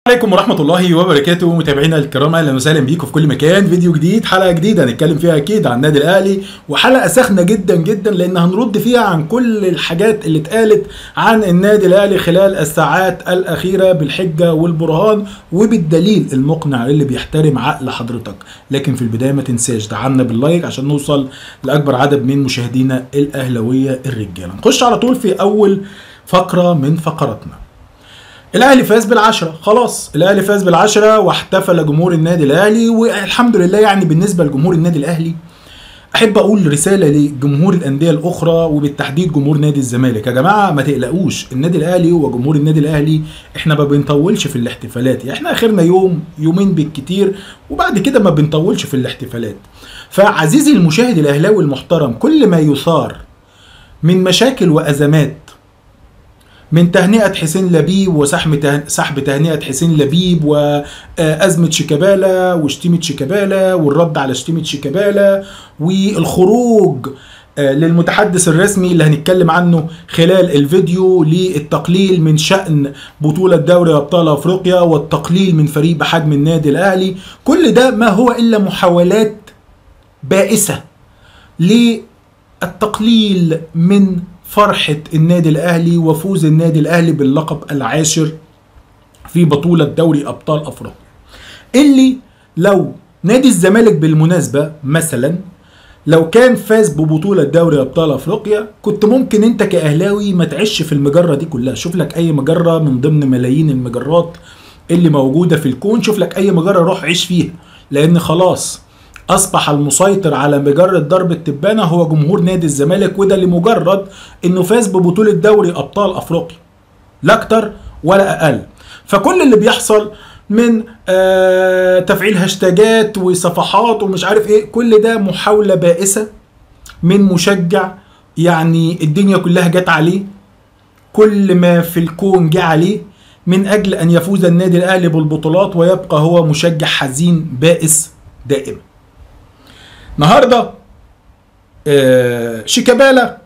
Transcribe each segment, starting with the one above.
عليكم ورحمة الله وبركاته متابعينا الكرام اهلا وسهلا بيكم في كل مكان فيديو جديد حلقة جديدة هنتكلم فيها اكيد عن النادي الاهلي وحلقة سخنة جدا جدا لان هنرد فيها عن كل الحاجات اللي اتقالت عن النادي الاهلي خلال الساعات الاخيرة بالحجة والبرهان وبالدليل المقنع اللي بيحترم عقل حضرتك لكن في البداية ما تنساش دعمنا باللايك عشان نوصل لاكبر عدد من مشاهدينا الاهلاوية الرجالة نخش على طول في اول فقرة من فقراتنا الاهلي فاز بالعشرة خلاص الاهلي فاز بالعشرة واحتفل جمهور النادي الاهلي والحمد لله يعني بالنسبه لجمهور النادي الاهلي احب اقول رساله لجمهور الانديه الاخرى وبالتحديد جمهور نادي الزمالك يا جماعه ما تقلقوش النادي الاهلي وجمهور النادي الاهلي احنا ما بنطولش في الاحتفالات يعني احنا اخرنا يوم يومين بالكتير وبعد كده ما بنطولش في الاحتفالات فعزيزي المشاهد الاهلاوي المحترم كل ما يثار من مشاكل وازمات من تهنئة حسين لبيب وسحب ته... سحب تهنئة حسين لبيب وأزمة شيكابالا وشتيمة شيكابالا والرد على شتيمة شيكابالا والخروج للمتحدث الرسمي اللي هنتكلم عنه خلال الفيديو للتقليل من شأن بطولة دوري أبطال أفريقيا والتقليل من فريق بحجم النادي الأهلي كل ده ما هو إلا محاولات بائسة للتقليل من فرحة النادي الأهلي وفوز النادي الأهلي باللقب العاشر في بطولة دوري أبطال أفريقيا اللي لو نادي الزمالك بالمناسبة مثلا لو كان فاز ببطولة دوري أبطال أفريقيا كنت ممكن أنت كأهلاوي ما تعيش في المجرة دي كلها شوف لك أي مجرة من ضمن ملايين المجرات اللي موجودة في الكون شوف لك أي مجرة روح عيش فيها لأن خلاص اصبح المسيطر على مجرة ضرب التبانة هو جمهور نادي الزمالك وده لمجرد انه فاز ببطولة دوري ابطال افريقيا لا اكتر ولا اقل فكل اللي بيحصل من آه تفعيل هاشتاجات وصفحات ومش عارف ايه كل ده محاولة بائسة من مشجع يعني الدنيا كلها جت عليه كل ما في الكون جه عليه من اجل ان يفوز النادي الاهلي بالبطولات ويبقى هو مشجع حزين بائس دائما النهارده آه شيكابالا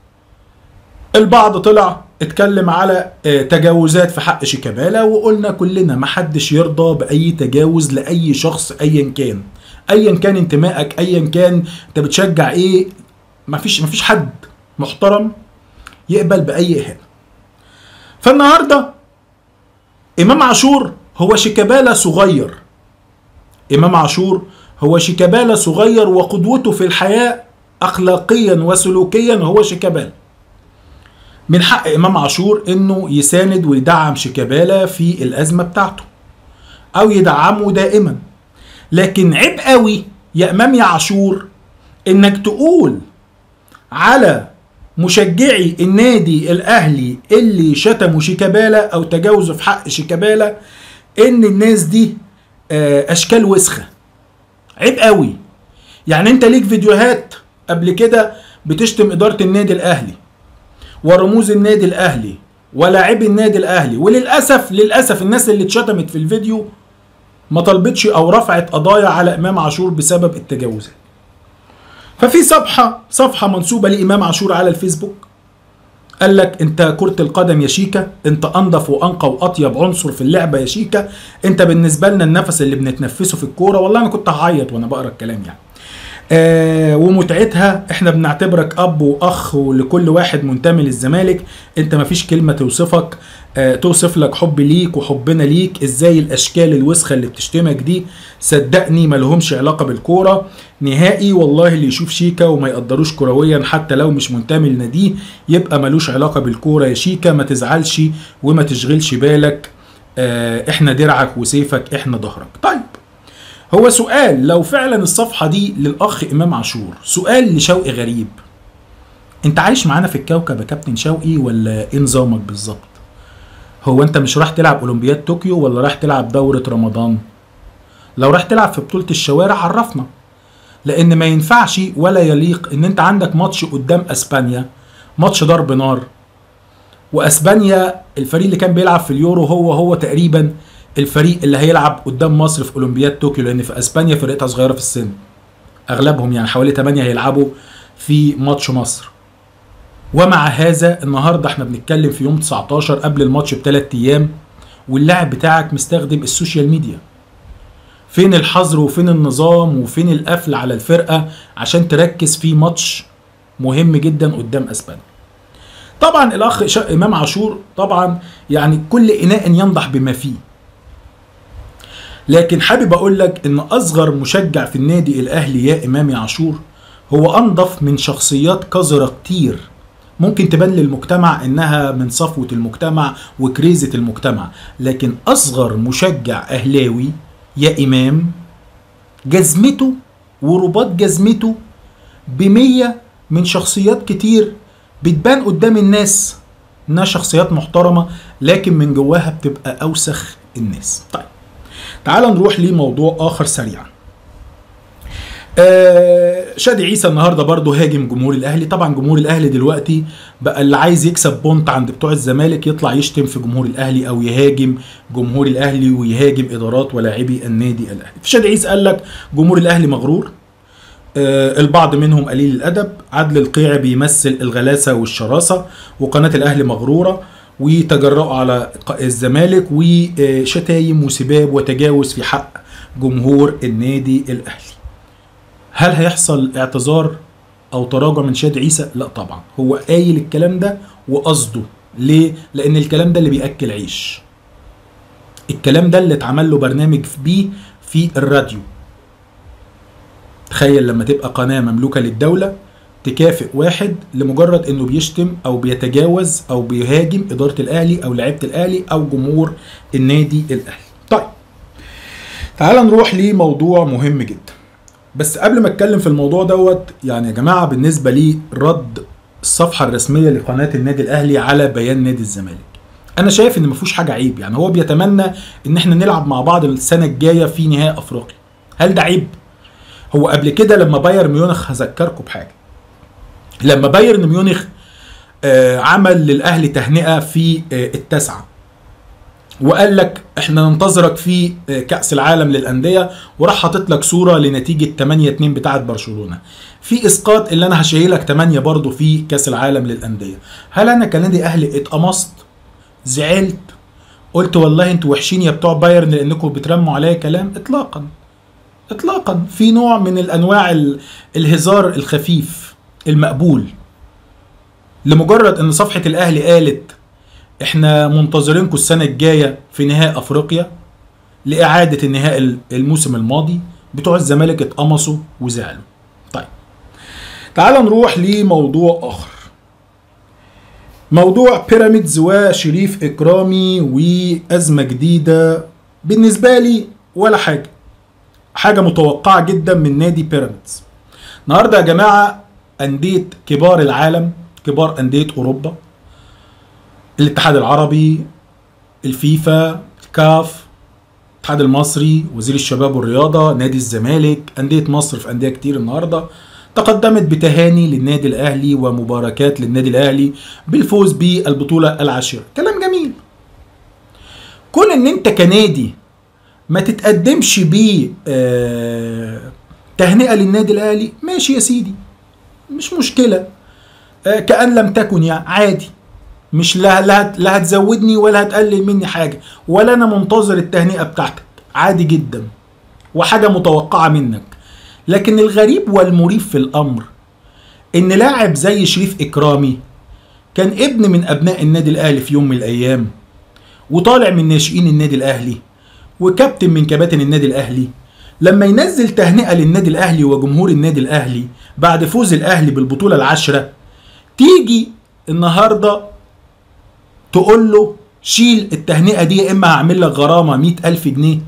البعض طلع اتكلم على آه تجاوزات في حق شيكابالا وقلنا كلنا محدش يرضى باي تجاوز لاي شخص ايا كان ايا كان انتمائك ايا كان انت بتشجع ايه مفيش مفيش حد محترم يقبل باي اهانه فالنهارده امام عاشور هو شيكابالا صغير امام عاشور هو شيكابالا صغير وقدوته في الحياة أخلاقيا وسلوكيا هو شيكابالا من حق إمام عاشور إنه يساند ويدعم شيكابالا في الأزمة بتاعته أو يدعمه دائما لكن عيب قوي يا إمام يا عاشور إنك تقول على مشجعي النادي الأهلي اللي شتموا شيكابالا أو تجاوزوا في حق شيكابالا إن الناس دي أشكال وسخة عيب قوي يعني انت ليك فيديوهات قبل كده بتشتم اداره النادي الاهلي ورموز النادي الاهلي ولاعبي النادي الاهلي وللاسف للاسف الناس اللي اتشتمت في الفيديو ما طلبتش او رفعت قضايا على امام عاشور بسبب التجاوزات ففي صفحه صفحه منسوبه لامام عاشور على الفيسبوك قال لك انت كرة القدم يا شيكا انت انضف وانقى واطيب عنصر في اللعبة يا شيكا انت بالنسبة لنا النفس اللي بنتنفسه في الكورة والله انا كنت هعيط وانا بقرا الكلام يعني آه ومتعتها احنا بنعتبرك اب واخ ولكل واحد منتمي للزمالك انت مفيش كلمة توصفك آه توصف لك حب ليك وحبنا ليك ازاي الاشكال الوسخة اللي بتشتمك دي صدقني مالهمش علاقة بالكورة نهائي والله اللي يشوف شيكا وما يقدروش كرويا حتى لو مش منتمي لناديه يبقى ملوش علاقة بالكورة يا شيكا ما تزعلش وما تشغلش بالك آه احنا درعك وسيفك احنا ظهرك طيب هو سؤال لو فعلا الصفحة دي للأخ إمام عاشور سؤال لشوقي غريب انت عايش معانا في الكوكب يا كابتن شوقي ولا ايه نظامك بالظبط هو انت مش راح تلعب اولمبياد طوكيو ولا راح تلعب دورة رمضان لو راح تلعب في بطولة الشوارع عرفنا لان ما ينفعش ولا يليق ان انت عندك ماتش قدام اسبانيا ماتش ضرب نار واسبانيا الفريق اللي كان بيلعب في اليورو هو هو تقريبا الفريق اللي هيلعب قدام مصر في اولمبياد طوكيو لان في اسبانيا فرقتها صغيره في السن اغلبهم يعني حوالي 8 هيلعبوا في ماتش مصر ومع هذا النهارده احنا بنتكلم في يوم 19 قبل الماتش بثلاث ايام واللاعب بتاعك مستخدم السوشيال ميديا فين الحظر وفين النظام وفين القفل على الفرقه عشان تركز في ماتش مهم جدا قدام اسبانيا طبعا الاخ شا- امام عاشور طبعا يعني كل اناء ينضح بما فيه لكن حابب اقول لك ان اصغر مشجع في النادي الاهلي يا امام يا عاشور هو انضف من شخصيات قذرة كتير ممكن تبان للمجتمع انها من صفوة المجتمع وكريزة المجتمع لكن اصغر مشجع اهلاوي يا امام جزمته ورباط جزمته بمية من شخصيات كتير بتبان قدام الناس انها شخصيات محترمة لكن من جواها بتبقى اوسخ الناس طيب تعال نروح لموضوع اخر سريعا آه شادي عيسى النهارده برضه هاجم جمهور الاهلي طبعا جمهور الاهلي دلوقتي بقى اللي عايز يكسب بونت عند بتوع الزمالك يطلع يشتم في جمهور الاهلي او يهاجم جمهور الاهلي ويهاجم ادارات ولاعبي النادي الاهلي شادي عيسى قال لك جمهور الاهلي مغرور آه، البعض منهم قليل الادب عدل القيع بيمثل الغلاسه والشراسه وقناه الاهلي مغروره وتجرؤوا على ق- الزمالك وشتايم وسباب وتجاوز في حق جمهور النادي الاهلي هل هيحصل اعتذار او تراجع من شاد عيسى لا طبعا هو قايل الكلام ده وقصده ليه لان الكلام ده اللي بياكل عيش الكلام ده اللي اتعمل له برنامج بيه في الراديو تخيل لما تبقى قناة مملوكة للدولة تكافئ واحد لمجرد انه بيشتم او بيتجاوز او بيهاجم ادارة الاهلي او لعيبة الاهلي او جمهور النادي الاهلي طيب تعال نروح لموضوع مهم جدا بس قبل ما اتكلم في الموضوع دوت يعني يا جماعة بالنسبة لي رد الصفحة الرسمية لقناة النادي الاهلي على بيان نادي الزمالك انا شايف ان مفيهوش حاجة عيب يعني هو بيتمنى ان احنا نلعب مع بعض السنة الجاية في نهائي افريقيا هل ده عيب هو قبل كده لما بايرن ميونخ هذكركم بحاجه لما بايرن ميونخ آه عمل للاهلي تهنئه في آه التاسعه وقال لك احنا ننتظرك في آه كاس العالم للانديه وراح حاطط لك صوره لنتيجه 8 2 بتاعه برشلونه في اسقاط اللي انا هشيلك 8 برضه في كاس العالم للانديه هل انا كنادي اهلي اتقمصت زعلت قلت والله انتوا وحشين يا بتوع بايرن لانكم بترموا عليا كلام اطلاقا اطلاقا في نوع من الانواع ال- الهزار الخفيف المقبول لمجرد ان صفحه الاهلي قالت احنا منتظرينكم السنه الجايه في نهائي افريقيا لاعاده النهائي ال- الموسم الماضي بتوع الزمالك اتقمصوا وزعلوا طيب تعال نروح لموضوع اخر موضوع بيراميدز وشريف اكرامي وازمه جديده بالنسبه لي ولا حاجه حاجه متوقعه جدا من نادي بيراميدز النهارده يا جماعه انديه كبار العالم كبار انديه اوروبا الاتحاد العربي الفيفا الكاف الاتحاد المصري وزير الشباب والرياضه نادي الزمالك انديه مصر في انديه كتير النهارده تقدمت بتهاني للنادي الاهلي ومباركات للنادي الاهلي بالفوز بالبطوله العاشره كلام جميل كون ان انت كنادي ما تتقدمش ب تهنئه للنادي الاهلي ماشي يا سيدي مش مشكله آه، كأن لم تكن يعني عادي مش لا لا لا هتزودني ولا هتقلل مني حاجه ولا انا منتظر التهنئه بتاعتك عادي جدا وحاجه متوقعه منك لكن الغريب والمريب في الامر ان لاعب زي شريف اكرامي كان ابن من ابناء النادي الاهلي في يوم من الايام وطالع من ناشئين النادي الاهلي وكابتن من كباتن النادي الاهلي لما ينزل تهنئه للنادي الاهلي وجمهور النادي الاهلي بعد فوز الاهلي بالبطوله العاشره تيجي النهارده تقول له شيل التهنئه دي يا اما هعمل لك غرامه مئة ألف جنيه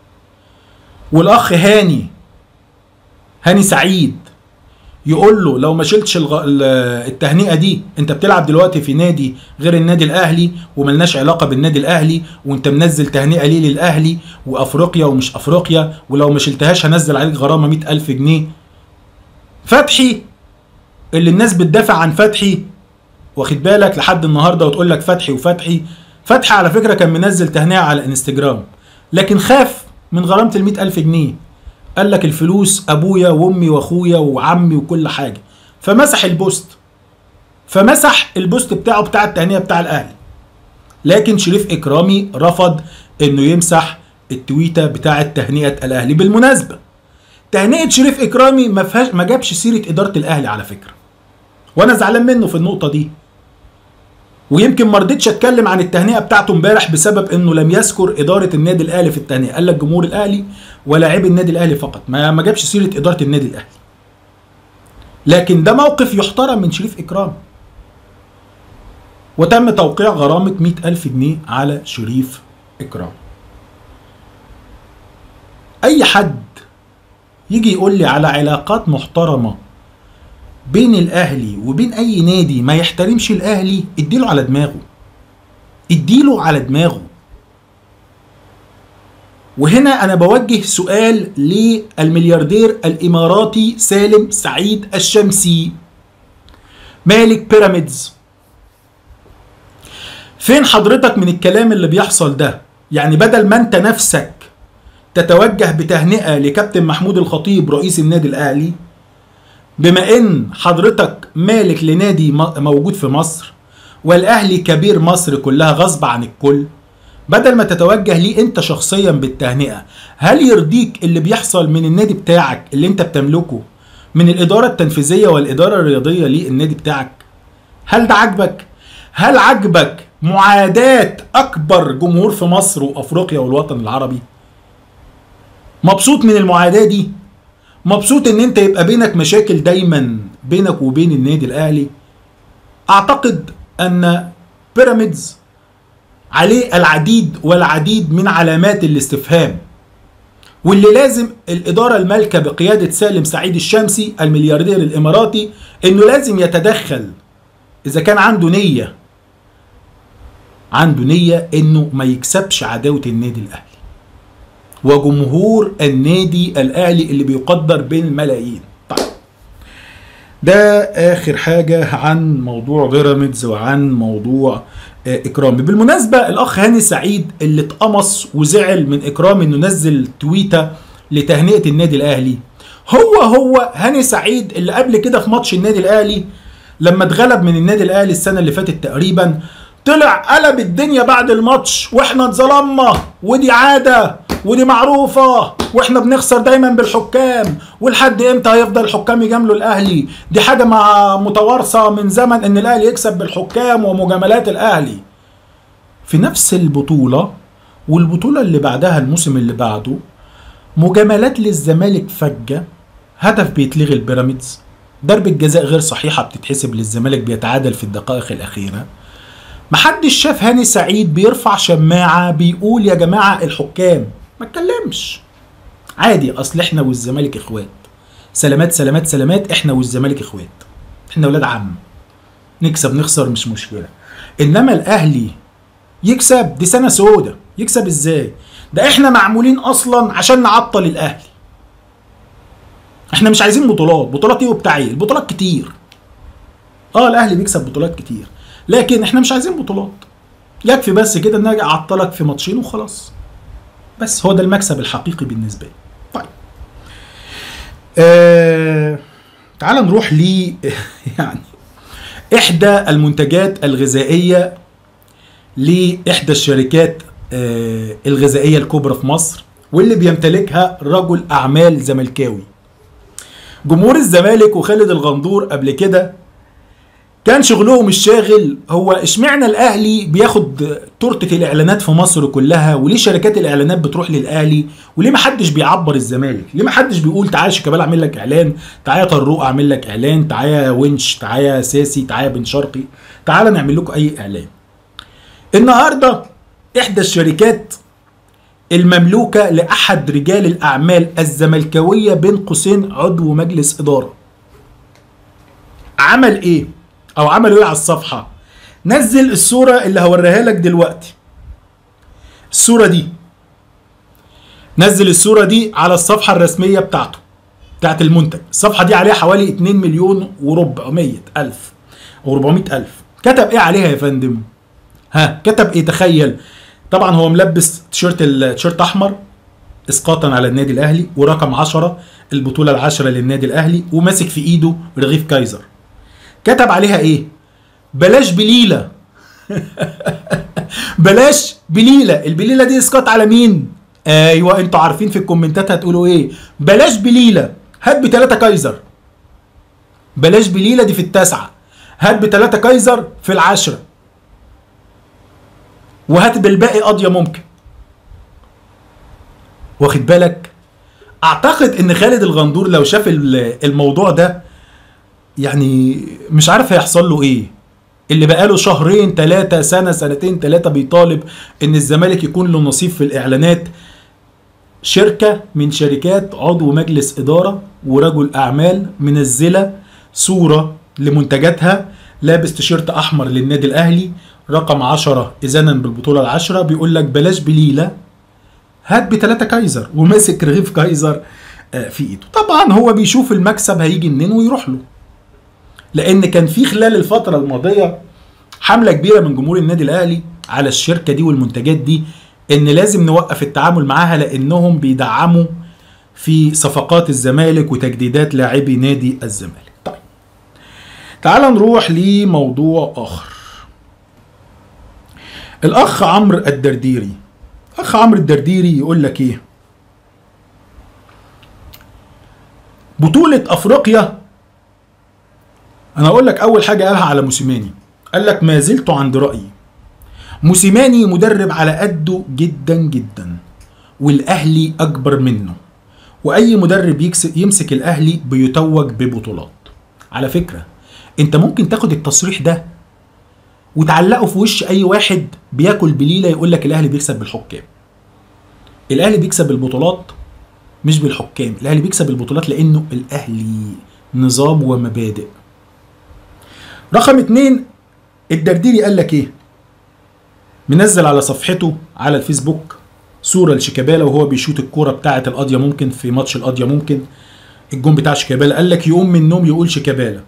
والاخ هاني هاني سعيد يقول له لو ما شلتش الغ... ال- التهنئه دي انت بتلعب دلوقتي في نادي غير النادي الاهلي وملناش علاقه بالنادي الاهلي وانت منزل تهنئه ليه للاهلي وافريقيا ومش افريقيا ولو ما شلتهاش هنزل عليك غرامه مئة ألف جنيه فتحي اللي الناس بتدافع عن فتحي واخد بالك لحد النهارده وتقول لك فتحي وفتحي فتحي على فكره كان منزل تهنئه على انستجرام لكن خاف من غرامه ال ألف جنيه قال لك الفلوس ابويا وامي واخويا وعمي وكل حاجه فمسح البوست فمسح البوست بتاعه بتاع التهنئه بتاع الاهلي لكن شريف اكرامي رفض انه يمسح التويته بتاعه تهنئه الاهلي بالمناسبه تهنئه شريف اكرامي ما فيهاش ما جابش سيره اداره الاهلي على فكره وانا زعلان منه في النقطه دي ويمكن ما رضيتش اتكلم عن التهنئه بتاعته امبارح بسبب انه لم يذكر اداره النادي الاهلي في التهنئه قال لك جمهور الاهلي ولاعبي النادي الاهلي فقط ما ما جابش سيره اداره النادي الاهلي لكن ده موقف يحترم من شريف اكرام وتم توقيع غرامة مئة ألف جنيه على شريف إكرام أي حد يجي يقول لي على علاقات محترمة بين الأهلي وبين أي نادي ما يحترمش الأهلي اديله على دماغه اديله على دماغه وهنا أنا بوجه سؤال للملياردير الإماراتي سالم سعيد الشمسي مالك بيراميدز فين حضرتك من الكلام اللي بيحصل ده يعني بدل ما انت نفسك تتوجه بتهنئة لكابتن محمود الخطيب رئيس النادي الأهلي بما ان حضرتك مالك لنادي موجود في مصر والأهلي كبير مصر كلها غصب عن الكل بدل ما تتوجه ليه انت شخصيا بالتهنئة هل يرضيك اللي بيحصل من النادي بتاعك اللي انت بتملكه من الإدارة التنفيذية والإدارة الرياضية للنادي بتاعك هل ده عجبك هل عجبك معاداة أكبر جمهور في مصر وأفريقيا والوطن العربي مبسوط من المعاداة دي مبسوط ان انت يبقى بينك مشاكل دايما بينك وبين النادي الاهلي اعتقد ان بيراميدز عليه العديد والعديد من علامات الاستفهام واللي لازم الإدارة المالكة بقيادة سالم سعيد الشمسي الملياردير الإماراتي إنه لازم يتدخل إذا كان عنده نية عنده نية إنه ما يكسبش عداوة النادي الأهلي وجمهور النادي الأهلي اللي بيقدر بالملايين طيب ده آخر حاجة عن موضوع بيراميدز وعن موضوع إكرامي بالمناسبة الأخ هاني سعيد اللي اتقمص وزعل من إكرامي إنه نزل تويتة لتهنئة النادي الأهلي هو هو هاني سعيد اللي قبل كده في ماتش النادي الأهلي لما اتغلب من النادي الأهلي السنة اللي فاتت تقريبا طلع قلب الدنيا بعد الماتش واحنا اتظلمنا ودي عاده ودي معروفه واحنا بنخسر دايما بالحكام ولحد امتى هيفضل الحكام يجاملوا الاهلي دي حاجه مع متوارثه من زمن ان الاهلي يكسب بالحكام ومجاملات الاهلي في نفس البطوله والبطوله اللي بعدها الموسم اللي بعده مجاملات للزمالك فجه هدف بيتلغي البيراميدز ضربة جزاء غير صحيحة بتتحسب للزمالك بيتعادل في الدقائق الأخيرة محدش شاف هاني سعيد بيرفع شماعة بيقول يا جماعة الحكام ما اتكلمش عادي اصل احنا والزمالك اخوات سلامات سلامات سلامات احنا والزمالك اخوات احنا ولاد عم نكسب نخسر مش مشكلة انما الاهلي يكسب دي سنة سودة يكسب ازاي ده احنا معمولين اصلا عشان نعطل الاهلي احنا مش عايزين بطولات بطولات ايه وبتاع ايه البطولات كتير اه الاهلي بيكسب بطولات كتير لكن احنا مش عايزين بطولات يكفي بس كده ان اجي اعطلك في ماتشين وخلاص بس هو ده المكسب الحقيقي بالنسبه لي طيب آه تعال نروح ل يعني احدى المنتجات الغذائيه لاحدى الشركات آه الغذائيه الكبرى في مصر واللي بيمتلكها رجل اعمال زملكاوي جمهور الزمالك وخالد الغندور قبل كده كان شغلهم الشاغل هو اشمعنى الاهلي بياخد تورته الاعلانات في مصر كلها وليه شركات الاعلانات بتروح للاهلي وليه ما حدش بيعبر الزمالك ليه ما حدش بيقول تعالى شيكابالا اعمل لك اعلان تعالى طروق اعمل لك اعلان تعالى ونش تعالى ساسي تعالى بن شرقي تعالى نعمل لكم اي اعلان النهارده احدى الشركات المملوكه لاحد رجال الاعمال الزملكاويه بين قوسين عضو مجلس اداره عمل ايه او عملوا ايه على الصفحه نزل الصوره اللي هوريها لك دلوقتي الصوره دي نزل الصوره دي على الصفحه الرسميه بتاعته بتاعت المنتج الصفحه دي عليها حوالي 2 مليون و400 الف او 400 الف كتب ايه عليها يا فندم ها كتب ايه تخيل طبعا هو ملبس تيشيرت التيشيرت احمر اسقاطا على النادي الاهلي ورقم 10 البطوله العاشره للنادي الاهلي وماسك في ايده رغيف كايزر كتب عليها ايه بلاش بليله بلاش بليله البليله دي اسقاط على مين ايوه انتوا عارفين في الكومنتات هتقولوا ايه بلاش بليله هات بتلاتة كايزر بلاش بليله دي في التاسعه هات بتلاتة كايزر في العشره وهات بالباقي قاضيه ممكن واخد بالك اعتقد ان خالد الغندور لو شاف ال- الموضوع ده يعني مش عارف هيحصل له ايه اللي بقاله شهرين ثلاثة سنة سنتين ثلاثة بيطالب ان الزمالك يكون له نصيب في الاعلانات شركة من شركات عضو مجلس إدارة ورجل أعمال منزلة صورة لمنتجاتها لابس تيشيرت أحمر للنادي الأهلي رقم عشرة إذانا بالبطولة العشرة بيقول لك بلاش بليلة هات بتلاتة كايزر وماسك رغيف كايزر آه، في ايده طبعا هو بيشوف المكسب هيجي منين ويروح له لان كان في خلال الفتره الماضيه حمله كبيره من جمهور النادي الاهلي على الشركه دي والمنتجات دي ان لازم نوقف التعامل معاها لانهم بيدعموا في صفقات الزمالك وتجديدات لاعبي نادي الزمالك طيب تعال نروح لموضوع اخر الاخ عمرو الدرديري اخ عمرو الدرديري يقول لك ايه بطولة افريقيا انا اقول لك اول حاجة قالها على موسيماني قال لك ما زلت عند رأيي موسيماني مدرب على قده جدا جدا والاهلي اكبر منه واي مدرب يكس- يمسك الاهلي بيتوج ببطولات على فكرة انت ممكن تاخد التصريح ده وتعلقه في وش اي واحد بياكل بليله يقول لك الاهلي بيكسب بالحكام الاهلي بيكسب البطولات مش بالحكام الاهلي بيكسب البطولات لانه الاهلي نظام ومبادئ رقم اتنين الدرديري قال لك ايه منزل على صفحته على الفيسبوك صوره لشيكابالا وهو بيشوط الكوره بتاعه القاضيه ممكن في ماتش القاضيه ممكن الجون بتاع شيكابالا قال لك يقوم من النوم يقول شيكابالا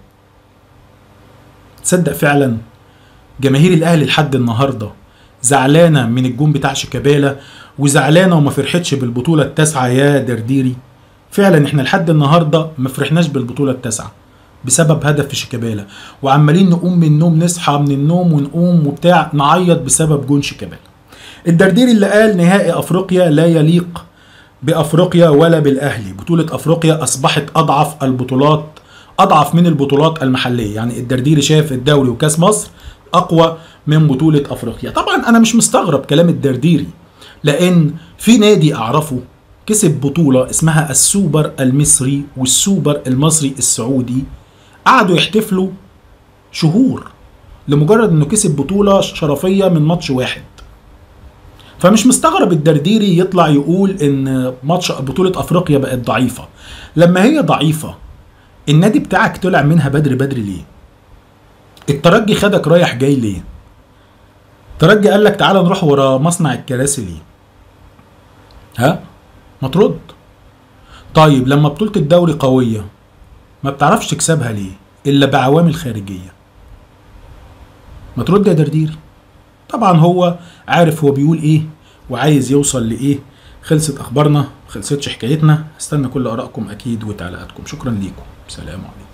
تصدق فعلا جماهير الاهلي لحد النهارده زعلانه من الجون بتاع شيكابالا وزعلانه وما فرحتش بالبطوله التاسعه يا درديري فعلا احنا لحد النهارده ما فرحناش بالبطوله التاسعه بسبب هدف في شيكابالا وعمالين نقوم من النوم نصحى من النوم ونقوم وبتاع نعيط بسبب جون شيكابالا الدرديري اللي قال نهائي افريقيا لا يليق بافريقيا ولا بالاهلي بطوله افريقيا اصبحت اضعف البطولات اضعف من البطولات المحليه يعني الدرديري شاف الدوري وكاس مصر اقوى من بطوله افريقيا طبعا انا مش مستغرب كلام الدرديري لان في نادي اعرفه كسب بطوله اسمها السوبر المصري والسوبر المصري السعودي قعدوا يحتفلوا شهور لمجرد انه كسب بطوله شرفيه من ماتش واحد فمش مستغرب الدرديري يطلع يقول ان ماتش بطوله افريقيا بقت ضعيفه لما هي ضعيفه النادي بتاعك طلع منها بدري بدري ليه الترجي خدك رايح جاي ليه الترجي قال لك تعالى نروح ورا مصنع الكراسي ليه ها ما ترد طيب لما بطولة الدوري قوية ما بتعرفش تكسبها ليه إلا بعوامل خارجية ما ترد يا درديري طبعا هو عارف هو بيقول ايه وعايز يوصل لايه خلصت اخبارنا خلصتش حكايتنا استنى كل ارائكم اكيد وتعليقاتكم شكرا ليكم سلام عليكم